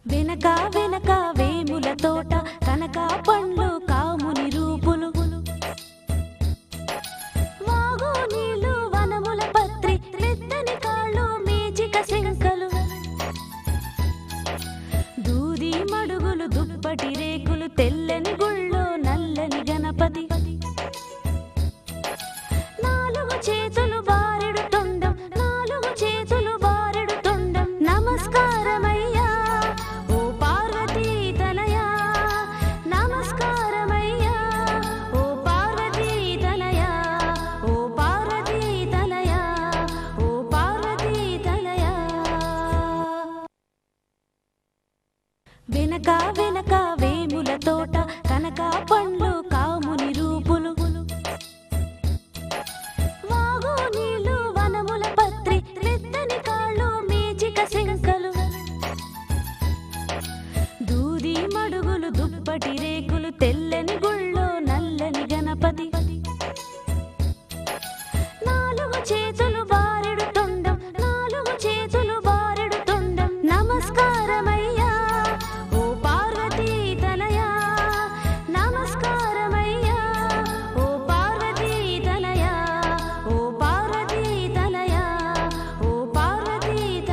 వెనక వెనక వేముల తోట కనక పండ్లు కాముని రూపులు వాగు నీళ్ళు వనముల పత్రి మెత్తని కాళ్ళు మేజిక శంకలు దూది మడుగులు దుప్పటి రేకులు తెల్లని గుళ్ళో నల్లని గణపతి నాలుగు చేతులు బారెడు తొండం నాలుగు చేతులు బారెడు తొండం నమస్కారమయ్యా ఓ పార్వతీ తనయా నమస్కారమయ్యా ఓ పార్వతీ తనయా ఓ పార్వతీ తనయా ఓ పార్వతీ తనయా వెనక వెనక వేముల తోట కనక పండ్లు